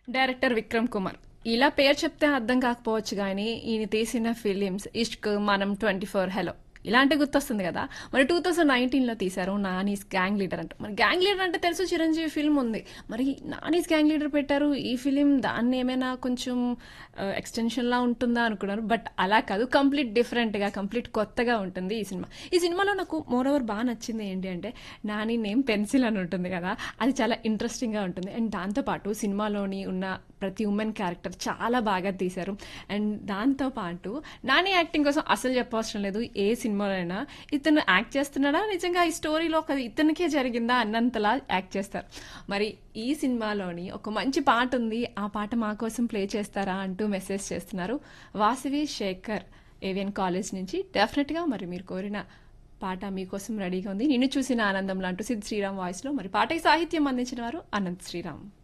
director Vikram Kumar ఇలా పేరు చెప్తే అర్థం కాకపోవచ్చు కానీ ఈయన తీసిన ఫిలిమ్స్ ఇష్క్ మనం ట్వంటీ ఫోర్ హెలో ఇలాంటి గుర్తొస్తుంది కదా మరి టూ థౌసండ్ నైన్టీన్లో తీశారు నానీస్ గ్యాంగ్ లీడర్ అంట మరి గ్యాంగ్ లీడర్ అంటే తెలుసు చిరంజీవి ఫిల్మ్ ఉంది మరి నానీస్ గ్యాంగ్ లీడర్ పెట్టారు ఈ ఫిలిం దాన్ని ఏమైనా కొంచెం ఎక్స్టెన్షన్లా ఉంటుందా అనుకున్నారు బట్ అలా కాదు కంప్లీట్ డిఫరెంట్గా కంప్లీట్ కొత్తగా ఉంటుంది ఈ సినిమా ఈ సినిమాలో నాకు మోర్ ఓవర్ బాగా నచ్చింది ఏంటి అంటే నాని నేమ్ పెన్సిల్ అని ఉంటుంది కదా అది చాలా ఇంట్రెస్టింగ్గా ఉంటుంది అండ్ దాంతోపాటు సినిమాలోని ఉన్న ప్రతి ఉమెన్ క్యారెక్టర్ చాలా బాగా తీశారు అండ్ దాంతోపాటు నాని యాక్టింగ్ కోసం అసలు చెప్పవసరం లేదు ఏ సినిమాలోనైనా ఇతను యాక్ట్ చేస్తున్నాడా నిజంగా ఈ స్టోరీలో ఒక ఇతనికే జరిగిందా అన్నంతలా యాక్ట్ చేస్తారు మరి ఈ సినిమాలోని ఒక మంచి పాట ఉంది ఆ పాట మా కోసం ప్లే చేస్తారా అంటూ మెసేజ్ చేస్తున్నారు వాసవి శేఖర్ ఏవియన్ కాలేజ్ నుంచి డెఫినెట్గా మరి మీరు కోరిన పాట మీకోసం రెడీగా ఉంది నిన్ను చూసిన ఆనందం లాంటూ సిద్ శ్రీరామ్ వాయిస్లో మరి పాటకి సాహిత్యం అందించిన వారు అనంత్ శ్రీరామ్